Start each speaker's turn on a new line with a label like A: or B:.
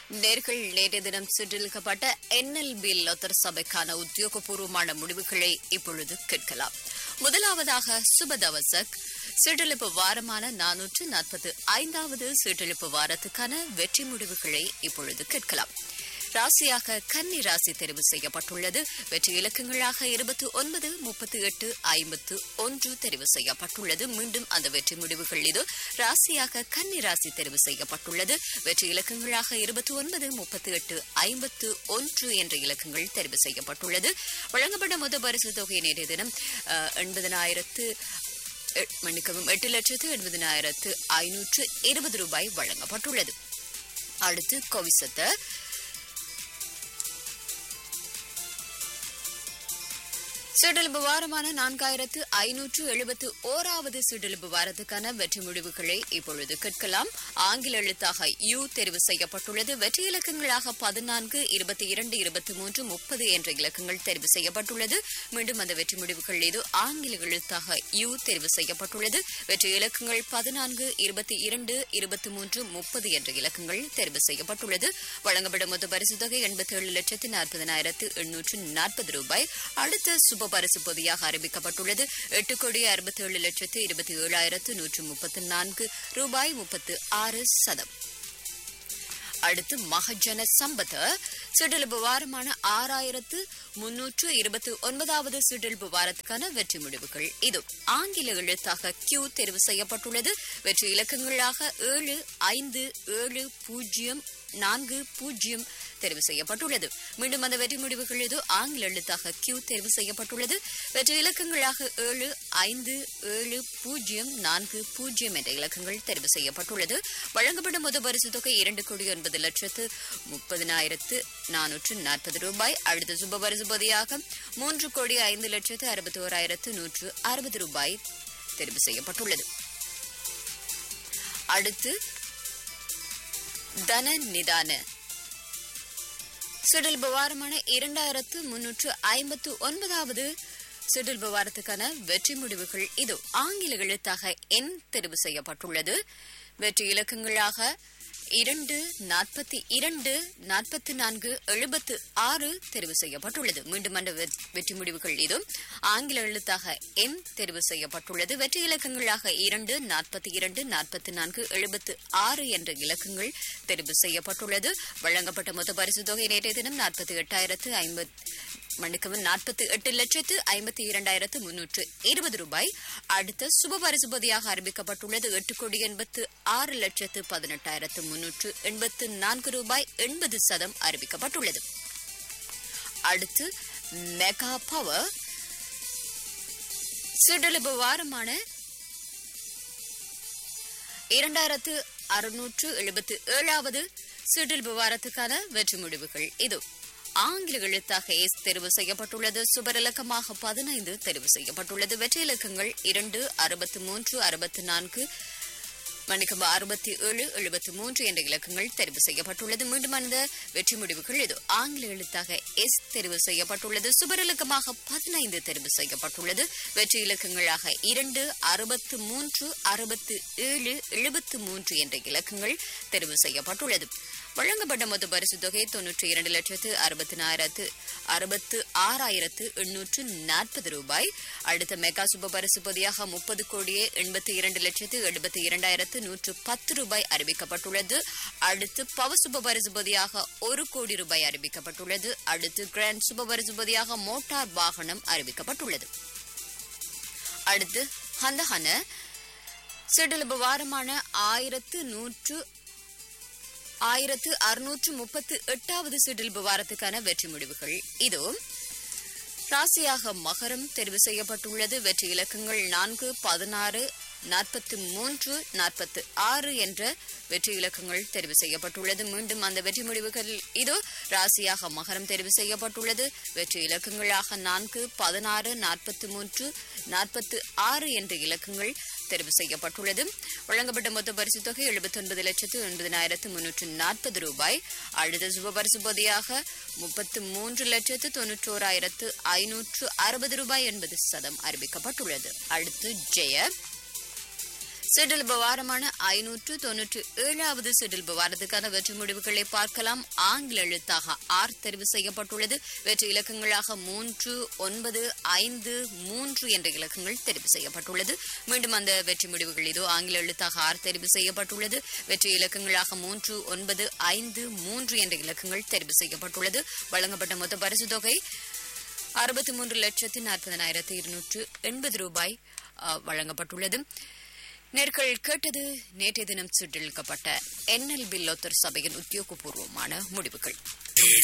A: நேர்கள் நேற்றைய தினம் சிற்றிலிக்கப்பட்ட என்எல்பி லொத்தர் சபைக்கான உத்தியோகபூர்வமான முடிவுகளை இப்பொழுது கேட்கலாம் முதலாவதாக சுபதவசக் சீட்டெழுப்பு வாரமான நானூற்று நாற்பது ஐந்தாவது சீட்டெழுப்பு வாரத்துக்கான வெற்றி முடிவுகளை இப்பொழுது கேட்கலாம் ராசியாக கன்னி ராசி தெரிவு செய்யப்பட்டுள்ளது வெற்றி இலக்கங்களாக இருபத்தி ஒன்பது முப்பத்தி எட்டு ஐம்பத்து ஒன்று தெரிவு செய்யப்பட்டுள்ளது மீண்டும் அந்த வெற்றி முடிவுகள் இது ராசியாக கன்னி ராசி தெரிவு செய்யப்பட்டுள்ளது வெற்றி இலக்கங்களாக இருபத்தி ஒன்பது முப்பத்தி எட்டு ஐம்பத்து ஒன்று என்ற இலக்கங்கள் தெரிவு செய்யப்பட்டுள்ளது வழங்கப்பட்ட மொத்த பரிசு தொகை நேற்றைய தினம் அஹ், எண்பதனாயிரத்து எ- மன்னிக்கவும் எட்டு லட்சத்து எண்பதினாயிரத்து ஐநூற்று இருபது ரூபாய் வழங்கப்பட்டுள்ளது அடுத்து கொவிசத்த சிடலுப்பு வாரமான நான்காயிரத்து ஐநூற்று எழுபத்து ஓராவது சிடலுப்பு வாரத்துக்கான வெற்றி முடிவுகளை இப்பொழுது கேட்கலாம் ஆங்கில எழுத்தாக யூ தெரிவு செய்யப்பட்டுள்ளது வெற்றி இலக்கங்களாக பதினான்கு இருபத்தி இரண்டு இருபத்தி மூன்று முப்பது என்ற இலக்கங்கள் தெரிவு செய்யப்பட்டுள்ளது மீண்டும் அந்த வெற்றி முடிவுகள் இது ஆங்கில எழுத்தாக யூ தெரிவு செய்யப்பட்டுள்ளது வெற்றி இலக்கங்கள் பதினான்கு இருபத்தி இரண்டு இருபத்தி மூன்று முப்பது என்ற இலக்கங்கள் தெரிவு செய்யப்பட்டுள்ளது வழங்கப்படும் மொத்த பரிசு தொகை எண்பத்தி ஏழு லட்சத்து நாற்பதனாயிரத்து எண்ணூற்று நாற்பது ரூபாய் அடுத்த சுப பரிசு பொதியாக அறிவிக்கப்பட்டுள்ளது எட்டு கோடி அறுபத்தி ஏழு லட்சத்து இருபத்தி ஏழாயிரத்து நூற்று முப்பத்தி நான்கு ரூபாய் முப்பத்து ஆறு சதம் அடுத்து மகஜன சம்பத சிடலுப்பு வாரமான ஆறாயிரத்து முன்னூற்று இருபத்தி ஒன்பதாவது சிடலுப்பு வாரத்துக்கான வெற்றி முடிவுகள் இது ஆங்கில எழுத்தாக கியூ தெரிவு செய்யப்பட்டுள்ளது வெற்றி இலக்கங்களாக ஏழு ஐந்து ஏழு பூஜ்ஜியம் நான்கு பூஜ்ஜியம் தெரிவு செய்யப்பட்டுள்ளது மீண்டும் அந்த வெற்றி முடிவுகள் இது ஆங்கில எழுத்தாக கியூ தெரிவு செய்யப்பட்டுள்ளது வெற்றி இலக்கங்களாக ஏழு ஐந்து ஏழு பூஜ்ஜியம் நான்கு பூஜ்ஜியம் என்ற இலக்கங்கள் தெரிவு செய்யப்பட்டுள்ளது வழங்கப்படும் மொத்த பரிசு தொகை இரண்டு கோடி ஒன்பது லட்சத்து முப்பதினாயிரத்து நானூற்று நாற்பது ரூபாய் அடுத்த சுப பரிசு பொதியாக மூன்று கோடி ஐந்து லட்சத்து அறுபத்தி ஓராயிரத்து நூற்று அறுபது ரூபாய் தெரிவு செய்யப்பட்டுள்ளது அடுத்து தன நிதான சிடில் பவாரமான இரண்டாயிரத்து முன்னூற்று ஐம்பத்து ஒன்பதாவது சிடில் பவாரத்துக்கான வெற்றி முடிவுகள் இது ஆங்கில எழுத்தாக எண் தெரிவு செய்யப்பட்டுள்ளது வெற்றி இலக்கங்களாக இரண்டு நாற்பத்தி இரண்டு நாற்பத்தி நான்கு எழுபத்து ஆறு தெரிவு செய்யப்பட்டுள்ளது மீண்டும் அந்த வெ- வெற்றி முடிவுகள் இது ஆங்கில எழுத்தாக எம் தெரிவு செய்யப்பட்டுள்ளது வெற்றி இலக்கங்களாக இரண்டு நாற்பத்தி இரண்டு நாற்பத்தி நான்கு எழுபத்து ஆறு என்ற இலக்கங்கள் தெரிவு செய்யப்பட்டுள்ளது வழங்கப்பட்ட மொத்த பரிசு தொகை நேற்றைய தினம் நாற்பத்தி எட்டாயிரத்து ஐம்பத் மன்னிக்கவும் நாற்பத்தி எட்டு லட்சத்து ஐம்பத்தி இரண்டாயிரத்து முன்னூற்று இருபது ரூபாய் அடுத்த சுப பரிசு பொதியாக அறிவிக்கப்பட்டுள்ளது எட்டு கோடி எண்பத்து ஆறு லட்சத்து பதினெட்டாயிரத்து முன்னூற்று எண்பத்து நான்கு ரூபாய் எண்பது சதம் அறிவிக்கப்பட்டுள்ளது அடுத்து மெகா பவர் சிடலுபு வாரமான இரண்டாயிரத்து அறுநூற்று எழுபத்து ஏழாவது சிடில் வாரத்துக்கான வெற்றி முடிவுகள் இது ஆங்கில எழுத்தாக எஸ் தெரிவு செய்யப்பட்டுள்ளது சுபர் இலக்கமாக பதினைந்து தெரிவு செய்யப்பட்டுள்ளது வெற்றி இலக்கங்கள் இரண்டு அறுபத்து மூன்று அறுபத்து நான்கு மன்னிக்கும் அறுபத்தி ஏழு எழுபத்தி மூன்று என்ற இலக்கங்கள் தெரிவு செய்யப்பட்டுள்ளது மீண்டும் அந்த வெற்றி முடிவுகள் இது ஆங்கில எழுத்தாக எஸ் தெரிவு செய்யப்பட்டுள்ளது சுபர் இலக்கமாக பதினைந்து தெரிவு செய்யப்பட்டுள்ளது வெற்றி இலக்கங்களாக இரண்டு அறுபத்து மூன்று அறுபத்து ஏழு எழுபத்து மூன்று என்ற இலக்கங்கள் தெரிவு செய்யப்பட்டுள்ளது வழங்கப்பட்ட மொத்த பரிசு தொகை தொன்னூற்றி இரண்டு லட்சத்து அறுபத்தினாயிரத்து அறுபத்து ஆறாயிரத்து எண்ணூற்று நாற்பது ரூபாய் அடுத்த மெகா சுப பரிசு பொதியாக முப்பது கோடியே எண்பத்தி இரண்டு லட்சத்து எழுபத்தி இரண்டாயிரத்து நூற்று பத்து ரூபாய் அறிவிக்கப்பட்டுள்ளது அடுத்து பவ சுப பரிசு பொதியாக ஒரு கோடி ரூபாய் அறிவிக்கப்பட்டுள்ளது அடுத்து கிராண்ட் சுப பரிசு பொதியாக மோட்டார் வாகனம் அறிவிக்கப்பட்டுள்ளது அடுத்து ஹந்தஹன சிடலுப வாரமான ஆயிரத்து நூற்று ஆயிரத்து அறுநூற்று முப்பத்து எட்டாவது சிடில் வாரத்துக்கான வெற்றி முடிவுகள் இதோ ராசியாக மகரம் தெரிவு செய்யப்பட்டுள்ளது வெற்றி இலக்கங்கள் நான்கு பதினாறு நாற்பத்தி மூன்று நாற்பத்தி ஆறு என்ற வெற்றி இலக்கங்கள் தெரிவு செய்யப்பட்டுள்ளது மீண்டும் அந்த வெற்றி முடிவுகள் இதோ ராசியாக மகரம் தெரிவு செய்யப்பட்டுள்ளது வெற்றி இலக்கங்களாக நான்கு பதினாறு நாற்பத்தி மூன்று நாற்பத்தி ஆறு என்ற இலக்கங்கள் தெரிவு செய்யப்பட்டுள்ளது வழங்கப்பட்ட மொத்த பரிசு தொகை எழுபத்தி ஒன்பது லட்சத்து எண்பதினாயிரத்து முன்னூற்று நாற்பது ரூபாய் அடுத்த சுப பரிசு பொதியாக முப்பத்து மூன்று லட்சத்து தொன்னூற்றோராயிரத்து ஐநூற்று அறுபது ரூபாய் என்பது சதம் அறிவிக்கப்பட்டுள்ளது அடுத்து ஜெய சிடில் வாரமான ஐநூற்று தொன்னூற்று ஏழாவது சிடில் வாரத்துக்கான வெற்றி முடிவுகளை பார்க்கலாம் ஆங்கில எழுத்தாக ஆர் தெரிவு செய்யப்பட்டுள்ளது வெற்றி இலக்கங்களாக மூன்று ஒன்பது ஐந்து மூன்று என்ற இலக்கங்கள் தெரிவு செய்யப்பட்டுள்ளது மீண்டும் அந்த வெற்றி முடிவுகள் இதோ ஆங்கில எழுத்தாக ஆர் தெரிவு செய்யப்பட்டுள்ளது வெற்றி இலக்கங்களாக மூன்று ஒன்பது ஐந்து மூன்று என்ற இலக்கங்கள் தெரிவு செய்யப்பட்டுள்ளது வழங்கப்பட்ட மொத்த பரிசு தொகை அறுபத்தி மூன்று லட்சத்தி நாற்பதனாயிரத்தி இருநூற்று எண்பது ரூபாய் அஹ், வழங்கப்பட்டுள்ளது நேர்கள் கேட்டது நேற்றைய தினம் சுற்றிலிக்கப்பட்ட என்எல் பில்லோத்தர் சபையின் உத்தியோகபூர்வமான முடிவுகள்